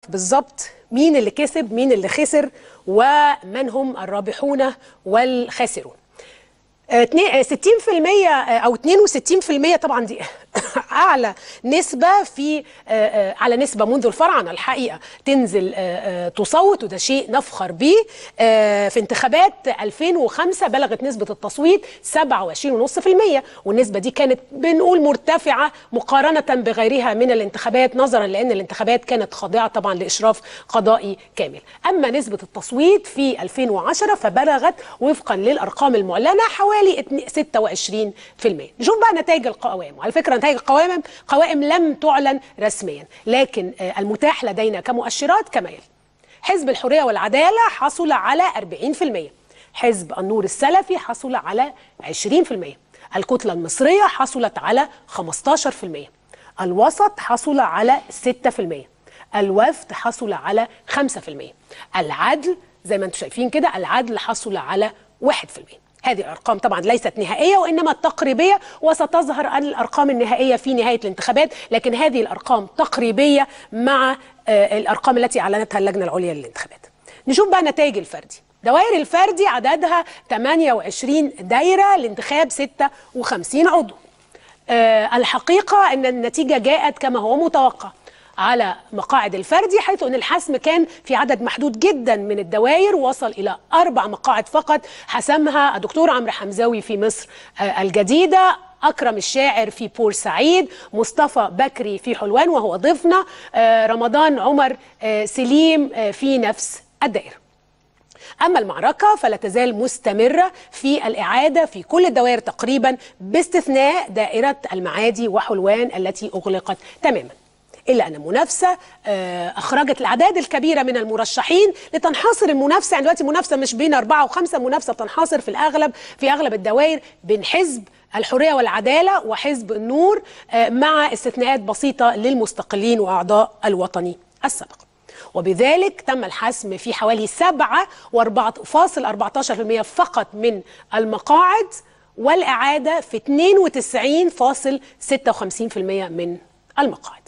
بالظبط مين اللي كسب مين اللي خسر ومن هم الرابحون والخاسرون آه، اتنين- آه، 60% آه، او 62% طبعا دي اعلى نسبه في آه، آه، على نسبه منذ الفراعنه الحقيقه تنزل آه، آه، تصوت وده شيء نفخر به آه، في انتخابات 2005 بلغت نسبه التصويت 27.5% والنسبه دي كانت بنقول مرتفعه مقارنه بغيرها من الانتخابات نظرا لان الانتخابات كانت خاضعه طبعا لاشراف قضائي كامل اما نسبه التصويت في 2010 فبلغت وفقا للارقام المعلنه حوالي اتنين- 26% نشوف بقى نتائج القوائم وعلى فكره نتائج القوائم قوائم لم تعلن رسميا لكن آه، المتاح لدينا كمؤشرات كما يلي حزب الحريه والعداله حصل على 40% حزب النور السلفي حصل على 20% الكتله المصريه حصلت على 15% الوسط حصل على 6% الوفد حصل على 5% العدل زي ما انتم شايفين كده العدل حصل على 1% هذه الارقام طبعا ليست نهائيه وانما تقريبيه وستظهر الارقام النهائيه في نهايه الانتخابات لكن هذه الارقام تقريبيه مع آه، الارقام التي اعلنتها اللجنه العليا للانتخابات نشوف بقى نتائج الفردي دوائر الفردي عددها 28 دايره لانتخاب 56 عضو آه، الحقيقة أن النتيجة جاءت كما هو متوقع على مقاعد الفردي حيث أن الحسم كان في عدد محدود جدا من الدوائر وصل إلى أربع مقاعد فقط حسمها الدكتور عمرو حمزاوي في مصر آه، الجديدة أكرم الشاعر في بورسعيد مصطفى بكري في حلوان وهو ضيفنا آه، رمضان عمر آه، سليم آه، في نفس الدائرة أما المعركة فلا تزال مستمرة في الإعادة في كل الدوائر تقريبا باستثناء دائرة المعادي وحلوان التي أغلقت تماما إلا أن المنافسة آه، أخرجت الأعداد الكبيرة من المرشحين لتنحصر المنافسة يعني دلوقتي منافسة مش بين أربعة وخمسة منافسة بتنحصر في الأغلب في أغلب الدوائر بين حزب الحرية والعدالة وحزب النور آه، مع استثناءات بسيطة للمستقلين وأعضاء الوطني السابق وبذلك تم الحسم في حوالي 7.14% فقط من المقاعد والإعادة في 92.56% من المقاعد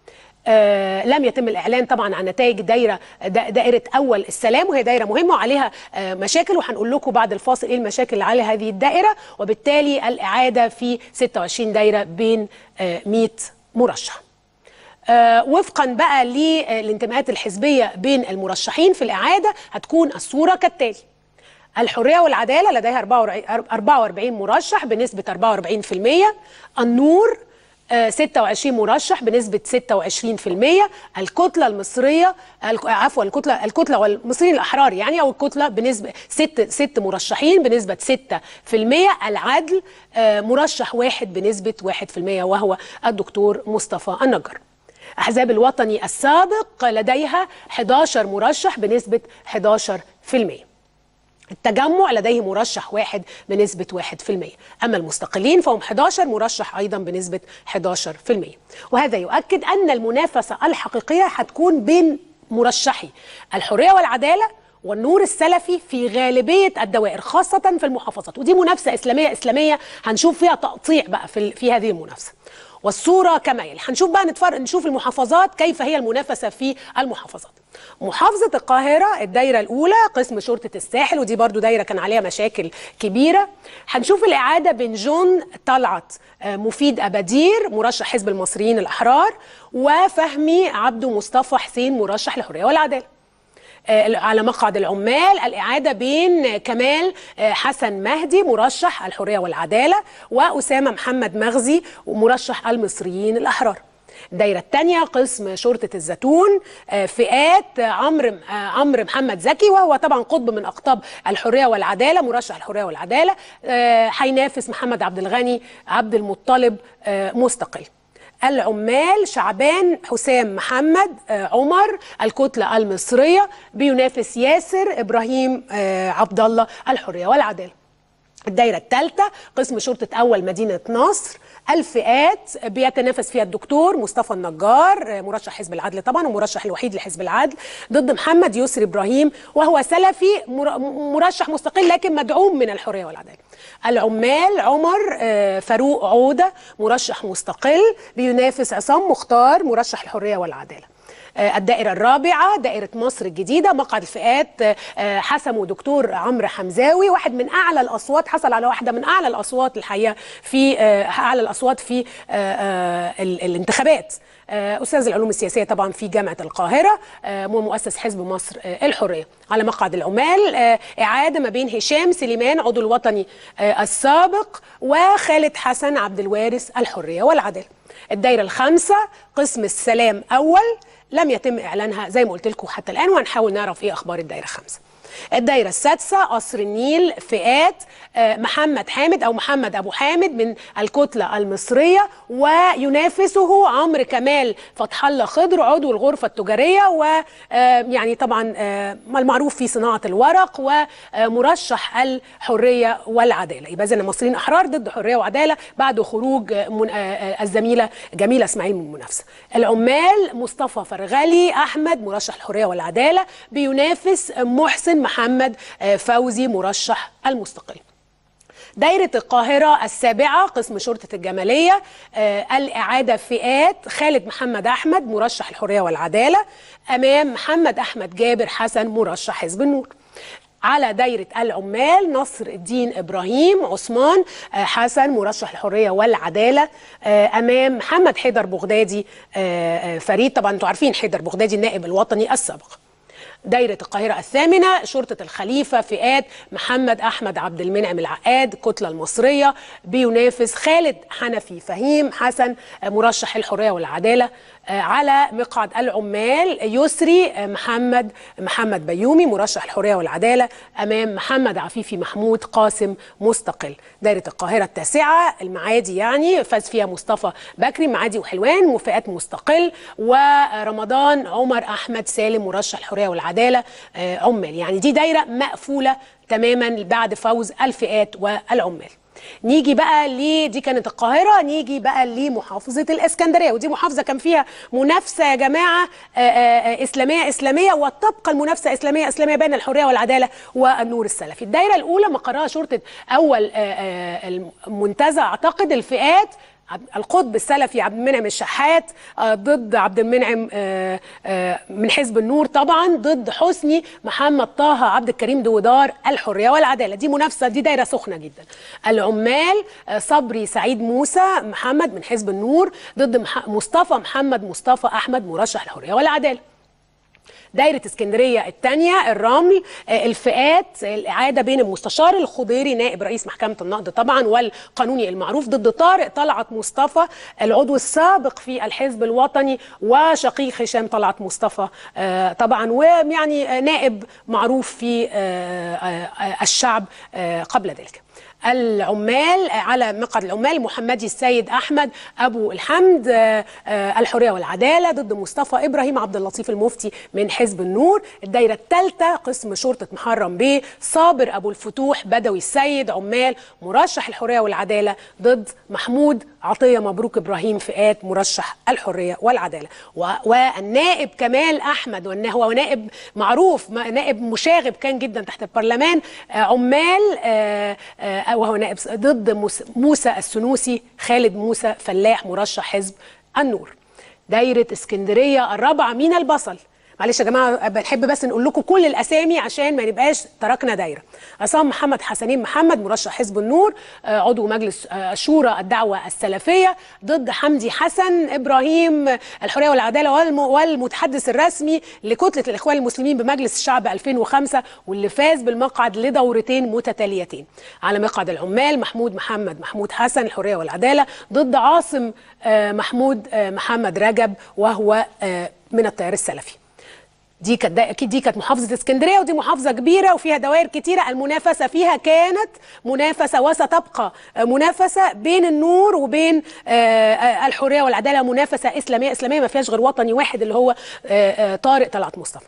آه لم يتم الإعلان طبعا عن نتائج دايرة دا- دائرة أول السلام وهي دايرة مهمة وعليها آه مشاكل وهنقول لكم بعد الفاصل إيه المشاكل اللي على هذه الدائرة وبالتالي الإعادة في 26 دايرة بين آه 100 مرشح آه، وفقا بقى للانتماءات الحزبيه بين المرشحين في الاعاده هتكون الصوره كالتالي الحريه والعداله لديها 44 44 مرشح بنسبه 44% النور آه، 26 مرشح بنسبة 26% الكتلة المصرية الك- عفوا الكتلة الكتلة والمصريين الأحرار يعني أو الكتلة بنسبة ست ست مرشحين بنسبة 6% العدل آه، مرشح واحد بنسبة 1% وهو الدكتور مصطفى النجار أحزاب الوطني السابق لديها 11 مرشح بنسبة 11% التجمع لديه مرشح واحد بنسبة 1% أما المستقلين فهم 11 مرشح أيضا بنسبة 11% وهذا يؤكد أن المنافسة الحقيقية هتكون بين مرشحي الحرية والعدالة والنور السلفي في غالبية الدوائر خاصة في المحافظات ودي منافسة إسلامية إسلامية هنشوف فيها تقطيع بقى في, في هذه المنافسة والصورة كما يلي هنشوف بقى نتفرق نشوف المحافظات كيف هي المنافسة في المحافظات محافظة القاهرة الدايرة الأولى قسم شرطة الساحل ودي برضو دايرة كان عليها مشاكل كبيرة هنشوف الإعادة بين جون طلعت آه، مفيد أبادير مرشح حزب المصريين الأحرار وفهمي عبده مصطفى حسين مرشح الحرية والعدالة آه، على مقعد العمال الإعادة بين كمال آه، حسن مهدي مرشح الحرية والعدالة وأسامة محمد مغزي مرشح المصريين الأحرار الدايرة الثانية قسم شرطة الزيتون آه، فئات عمرو آه، عمرو محمد زكي وهو طبعا قطب من أقطاب الحرية والعدالة مرشح الحرية والعدالة آه، هينافس محمد عبد الغني عبد المطلب آه، مستقل العمال شعبان حسام محمد آه، عمر الكتلة المصرية بينافس ياسر إبراهيم آه، عبد الله الحرية والعدالة الدايرة الثالثة قسم شرطة أول مدينة نصر الفئات بيتنافس فيها الدكتور مصطفى النجار آه، مرشح حزب العدل طبعا ومرشح الوحيد لحزب العدل ضد محمد يسري إبراهيم وهو سلفي مر- مرشح مستقل لكن مدعوم من الحرية والعدالة العمال عمر آه، فاروق عودة مرشح مستقل بينافس عصام مختار مرشح الحرية والعدالة آه، الدائرة الرابعة دائرة مصر الجديدة مقعد الفئات آه، حسمه دكتور عمرو حمزاوي واحد من أعلى الأصوات حصل على واحدة من أعلى الأصوات الحقيقة في آه، أعلى الأصوات في آه، آه، ال- الانتخابات آه، أستاذ العلوم السياسية طبعا في جامعة القاهرة آه، ومؤسس حزب مصر آه، الحرية على مقعد العمال آه، إعادة ما بين هشام سليمان عضو الوطني آه، السابق وخالد حسن عبد الوارث الحرية والعدالة الدايرة الخامسة قسم السلام أول لم يتم إعلانها زي ما قلت لكم حتى الآن وهنحاول نعرف إيه أخبار الدايرة الخامسة الدايرة السادسة قصر النيل فئات آه، محمد حامد أو محمد أبو حامد من الكتلة المصرية وينافسه عمرو كمال فتح الله خضر عضو الغرفة التجارية ويعني طبعا آه، المعروف في صناعة الورق ومرشح الحرية والعدالة يبقى إذا المصريين أحرار ضد حرية وعدالة بعد خروج آه، من- آه، آه، الزميلة جميلة إسماعيل من المنافسة العمال مصطفى فرغلي أحمد مرشح الحرية والعدالة بينافس محسن محمد آه، فوزي مرشح المستقل دايرة القاهرة السابعة قسم شرطة الجمالية آه الإعادة فئات خالد محمد أحمد مرشح الحرية والعدالة أمام محمد أحمد جابر حسن مرشح حزب النور على دايرة العمال نصر الدين إبراهيم عثمان آه، حسن مرشح الحرية والعدالة آه، أمام محمد حيدر بغدادي آه، آه، فريد طبعا أنتوا عارفين حيدر بغدادي النائب الوطني السابق دايرة القاهرة الثامنة شرطة الخليفة فئات محمد أحمد عبد المنعم العقاد الكتلة المصرية بينافس خالد حنفي فهيم حسن آه، مرشح الحرية والعدالة آه، على مقعد العمال يسري آه، محمد محمد بيومي مرشح الحرية والعدالة أمام محمد عفيفي محمود قاسم مستقل دايرة القاهرة التاسعة المعادي يعني فاز فيها مصطفى بكري معادي وحلوان وفئات مستقل ورمضان عمر أحمد سالم مرشح الحرية والعدالة آه، عمال يعني دي دايرة مقفولة تماما بعد فوز الفئات والعمال نيجي بقى ل دي كانت القاهره نيجي بقى لمحافظه الاسكندريه ودي محافظه كان فيها منافسه يا جماعه آه، آه، اسلاميه اسلاميه وتبقى المنافسه اسلاميه اسلاميه بين الحريه والعداله والنور السلفي الدايره الاولى مقرها شرطه اول آه، آه، المنتزه اعتقد الفئات عبد- القطب السلفي عبد المنعم الشحات آه، ضد عبد المنعم آه، آه، من حزب النور طبعا ضد حسني محمد طه عبد الكريم دوودار الحريه والعداله دي منافسه دي دايره سخنه جدا العمال آه، صبري سعيد موسى محمد من حزب النور ضد مح- مصطفى محمد مصطفى احمد مرشح الحريه والعداله دايرة اسكندرية الثانية الرمل آه، الفئات الإعادة بين المستشار الخضيري نائب رئيس محكمة النقد طبعا والقانوني المعروف ضد طارق طلعت مصطفى العضو السابق في الحزب الوطني وشقيق هشام طلعت مصطفى آه، طبعا ويعني آه، نائب معروف في آه، آه، آه، الشعب آه، قبل ذلك العمال على مقعد العمال محمدي السيد احمد ابو الحمد آه، آه، الحريه والعداله ضد مصطفى ابراهيم عبد اللطيف المفتي من حزب النور الدايره الثالثه قسم شرطه محرم بيه صابر ابو الفتوح بدوي السيد عمال مرشح الحريه والعداله ضد محمود عطيه مبروك ابراهيم فئات مرشح الحريه والعداله و- والنائب كمال احمد وانه هو نائب معروف ما- نائب مشاغب كان جدا تحت البرلمان آه، عمال آه، آه، وهو نائب س- ضد موس- موسى السنوسي خالد موسى فلاح مرشح حزب النور دايره اسكندريه الرابعه مين البصل معلش يا جماعه بنحب بس نقول لكم كل الاسامي عشان ما نبقاش تركنا دايره عصام محمد حسنين محمد مرشح حزب النور آه، عضو مجلس آه، شورى الدعوه السلفيه ضد حمدي حسن ابراهيم آه، الحريه والعداله والم- والمتحدث الرسمي لكتله الاخوان المسلمين بمجلس الشعب 2005 واللي فاز بالمقعد لدورتين متتاليتين على مقعد العمال محمود محمد محمود حسن الحريه والعداله ضد عاصم آه، محمود آه، محمد رجب وهو آه، من التيار السلفي دي كانت ده اكيد دي كانت محافظه اسكندريه ودي محافظه كبيره وفيها دوائر كتيره المنافسه فيها كانت منافسه وستبقى منافسه بين النور وبين آه، آه، الحريه والعداله منافسه اسلاميه اسلاميه ما فيهاش غير وطني واحد اللي هو آه، آه، طارق طلعت مصطفى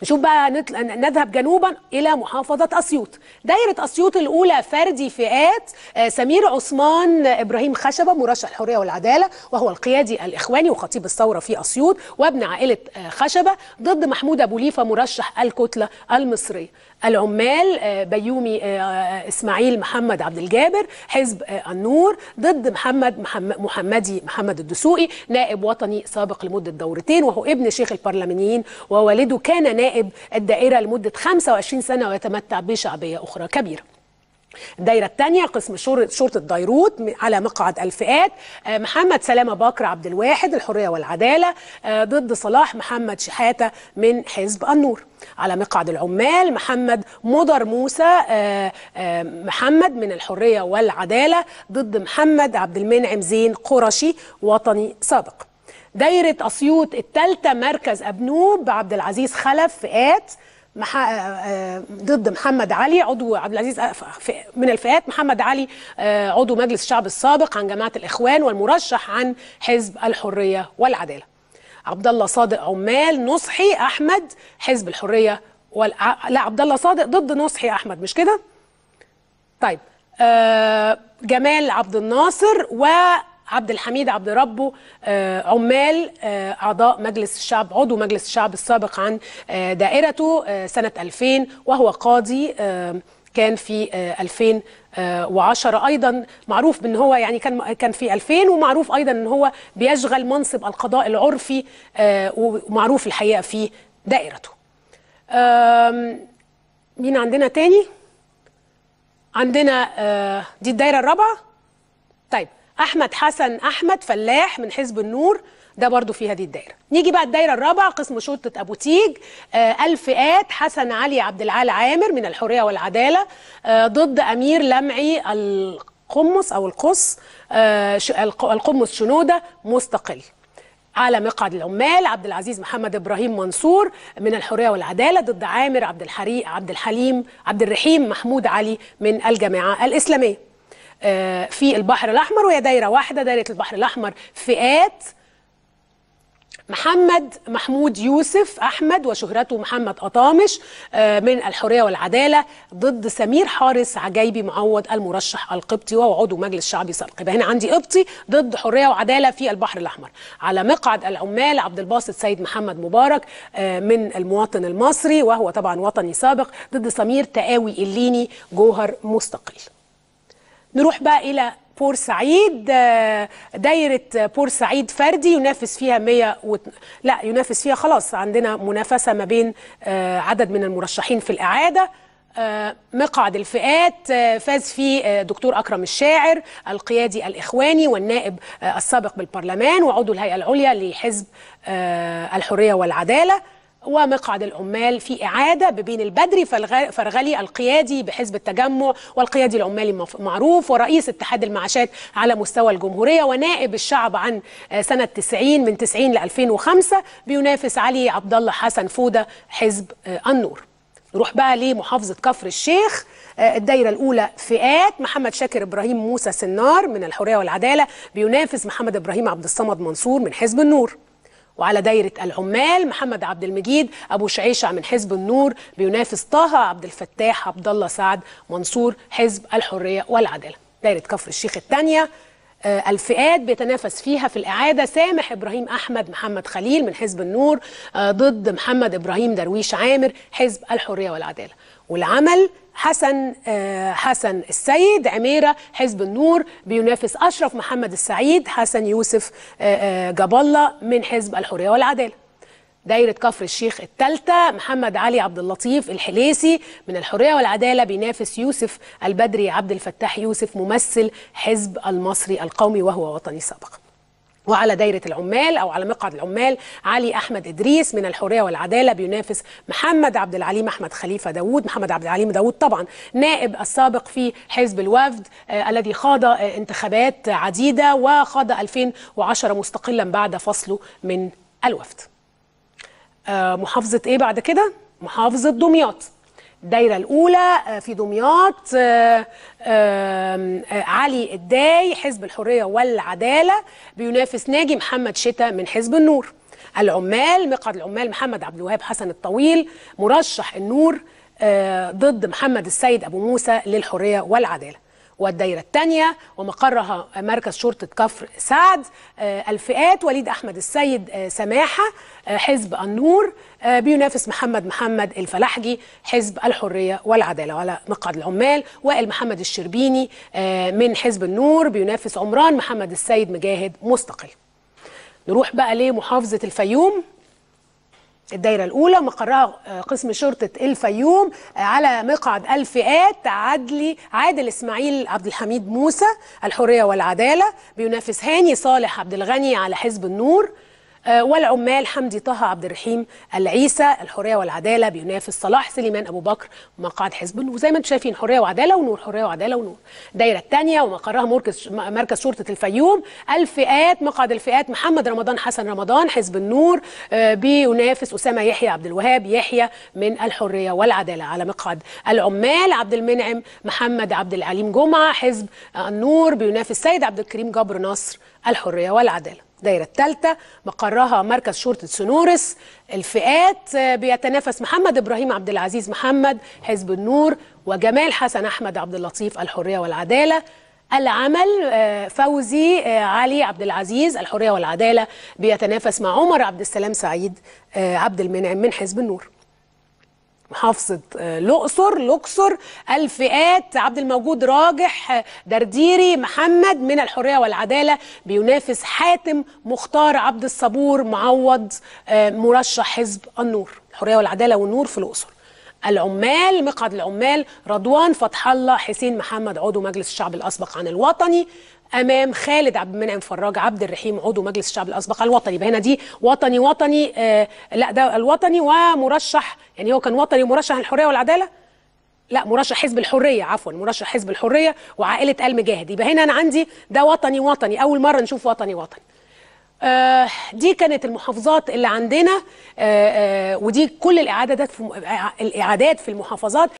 نشوف بقى نطل... نذهب جنوبا الى محافظه اسيوط دايره اسيوط الاولى فردي فئات آه، سمير عثمان ابراهيم خشبه مرشح الحريه والعداله وهو القيادي الاخواني وخطيب الثوره في اسيوط وابن عائله آه، خشبه ضد محمود ابو ليفه مرشح الكتله المصريه العمال آه، بيومي آه، آه، اسماعيل محمد عبد الجابر حزب آه، النور ضد محمد محم- محمدي محمد الدسوقي نائب وطني سابق لمده دورتين وهو ابن شيخ البرلمانيين ووالده كان نائب الدائره لمده 25 سنه ويتمتع بشعبيه اخرى كبيره الدايرة الثانية قسم شر- شرطة ديروت م- على مقعد الفئات آه، محمد سلامة بكر عبد الواحد الحرية والعدالة آه، ضد صلاح محمد شحاتة من حزب النور على مقعد العمال محمد مضر موسى آه، آه، محمد من الحرية والعدالة ضد محمد عبد المنعم زين قرشي وطني سابق دايرة أسيوط الثالثة مركز أبنوب عبد العزيز خلف فئات مح... آه، آه، ضد محمد علي عضو عبد العزيز آه، ف- من الفئات محمد علي آه، عضو مجلس الشعب السابق عن جماعه الاخوان والمرشح عن حزب الحريه والعداله. عبد الله صادق عمال نصحي احمد حزب الحريه والع... لا عبد الله صادق ضد نصحي احمد مش كده؟ طيب آه جمال عبد الناصر وعبد الحميد عبد ربه آه عمال آه اعضاء مجلس الشعب عضو مجلس الشعب السابق عن آه دائرته آه سنه 2000 وهو قاضي آه كان في آه 2010 ايضا معروف بان هو يعني كان كان في 2000 ومعروف ايضا ان هو بيشغل منصب القضاء العرفي آه ومعروف الحقيقه في دائرته. آم، مين عندنا تاني؟ عندنا آه، دي الدايره الرابعه طيب احمد حسن احمد فلاح من حزب النور ده برضو في هذه الدائره نيجي بقى الدايره الرابعه قسم شرطه ابو تيج آه الفئات حسن علي عبد العال عامر من الحريه والعداله آه ضد امير لمعي القمص او القص آه ش- الق- القمص شنوده مستقل على مقعد العمال عبد العزيز محمد ابراهيم منصور من الحريه والعداله ضد عامر عبد الحريق عبد الحليم عبد الرحيم محمود علي من الجماعه الاسلاميه. آه، في البحر الاحمر وهي دايره واحده دايره البحر الاحمر فئات محمد محمود يوسف احمد وشهرته محمد قطامش آه، من الحريه والعداله ضد سمير حارس عجايبي معوض المرشح القبطي وهو عضو مجلس شعبي سابق يبقى هنا عندي قبطي ضد حريه وعداله في البحر الاحمر على مقعد العمال عبد الباسط سيد محمد مبارك آه، من المواطن المصري وهو طبعا وطني سابق ضد سمير تقاوي الليني جوهر مستقل نروح بقى الى بورسعيد آه، دايرة بورسعيد فردي ينافس فيها 100 و... لا ينافس فيها خلاص عندنا منافسة ما بين آه، عدد من المرشحين في الإعادة آه، مقعد الفئات آه، فاز فيه آه، دكتور أكرم الشاعر القيادي الإخواني والنائب آه، السابق بالبرلمان وعضو الهيئة العليا لحزب آه، الحرية والعدالة ومقعد العمال في إعادة بين البدري فالغ- فرغلي القيادي بحزب التجمع والقيادي العمالي مف- معروف ورئيس اتحاد المعاشات على مستوى الجمهورية ونائب الشعب عن آه، سنة 90 من 90 ل 2005 بينافس علي عبد الله حسن فودة حزب آه، النور نروح بقى لمحافظة كفر الشيخ آه، الدايرة الأولى فئات محمد شاكر إبراهيم موسى سنار من الحرية والعدالة بينافس محمد إبراهيم عبد الصمد منصور من حزب النور وعلى دايرة العمال محمد عبد المجيد أبو شعيشة من حزب النور بينافس طه عبد الفتاح عبد الله سعد منصور حزب الحرية والعدالة دايرة كفر الشيخ الثانية آه، الفئات بيتنافس فيها في الإعادة سامح إبراهيم أحمد محمد خليل من حزب النور آه، ضد محمد إبراهيم درويش عامر حزب الحرية والعدالة والعمل حسن آه، حسن السيد عميرة حزب النور بينافس أشرف محمد السعيد حسن يوسف آه، آه، جاب الله من حزب الحرية والعدالة دايرة كفر الشيخ الثالثة محمد علي عبد اللطيف الحليسي من الحرية والعدالة بينافس يوسف البدري عبد الفتاح يوسف ممثل حزب المصري القومي وهو وطني سابق وعلى دايرة العمال أو على مقعد العمال علي أحمد إدريس من الحرية والعدالة بينافس محمد عبد العليم أحمد خليفة داوود محمد عبد العليم داوود طبعا نائب السابق في حزب الوفد آه الذي خاض آه انتخابات عديدة وخاض 2010 مستقلا بعد فصله من الوفد آه، محافظة ايه بعد كده؟ محافظة دمياط الدايرة الأولى آه، في دمياط آه، آم، آه، علي الداي حزب الحرية والعدالة بينافس ناجي محمد شتا من حزب النور العمال مقعد العمال محمد عبد الوهاب حسن الطويل مرشح النور آه، ضد محمد السيد ابو موسى للحريه والعداله والدايره الثانيه ومقرها مركز شرطه كفر سعد آه، الفئات وليد احمد السيد آه، سماحه آه، حزب النور آه، بينافس محمد محمد الفلاحجي حزب الحريه والعداله وعلى مقعد العمال وائل محمد الشربيني آه، من حزب النور بينافس عمران محمد السيد مجاهد مستقل نروح بقى لمحافظه الفيوم الدايرة الأولى مقرها آه، قسم شرطة الفيوم آه، على مقعد الفئات عدلي عادل إسماعيل عبد الحميد موسى الحرية والعدالة بينافس هاني صالح عبد الغني على حزب النور آه، والعمال حمدي طه عبد الرحيم العيسى الحريه والعداله بينافس صلاح سليمان ابو بكر مقعد حزب النور زي ما انتم شايفين حريه وعداله ونور حريه وعداله ونور الدايره الثانيه ومقرها مركز مركز شرطه الفيوم الفئات مقعد الفئات محمد رمضان حسن رمضان حزب النور آه، بينافس اسامه يحيى عبد الوهاب يحيى من الحريه والعداله على مقعد العمال عبد المنعم محمد عبد العليم جمعه حزب النور بينافس سيد عبد الكريم جبر نصر الحريه والعداله الدايرة الثالثة مقرها مركز شرطة سنورس الفئات آه، بيتنافس محمد إبراهيم عبد العزيز محمد حزب النور وجمال حسن أحمد عبد اللطيف الحرية والعدالة العمل آه، فوزي آه، علي عبد العزيز الحرية والعدالة بيتنافس مع عمر عبد السلام سعيد آه، عبد المنعم من حزب النور محافظة آه، الأقصر الأقصر الفئات عبد الموجود راجح آه، درديري محمد من الحرية والعدالة بينافس حاتم مختار عبد الصبور معوض آه، مرشح حزب النور الحرية والعدالة والنور في الأقصر العمال مقعد العمال رضوان فتح الله حسين محمد عضو مجلس الشعب الاسبق عن الوطني امام خالد عبد المنعم فراج عبد الرحيم عضو مجلس الشعب الاسبق على الوطني يبقى هنا دي وطني وطني آه لا ده الوطني ومرشح يعني هو كان وطني ومرشح الحريه والعداله لا مرشح حزب الحريه عفوا مرشح حزب الحريه وعائله ال مجاهد يبقى هنا انا عندي ده وطني وطني اول مره نشوف وطني وطني آه، دي كانت المحافظات اللي عندنا آه، آه، ودي كل الاعادات في الاعادات في المحافظات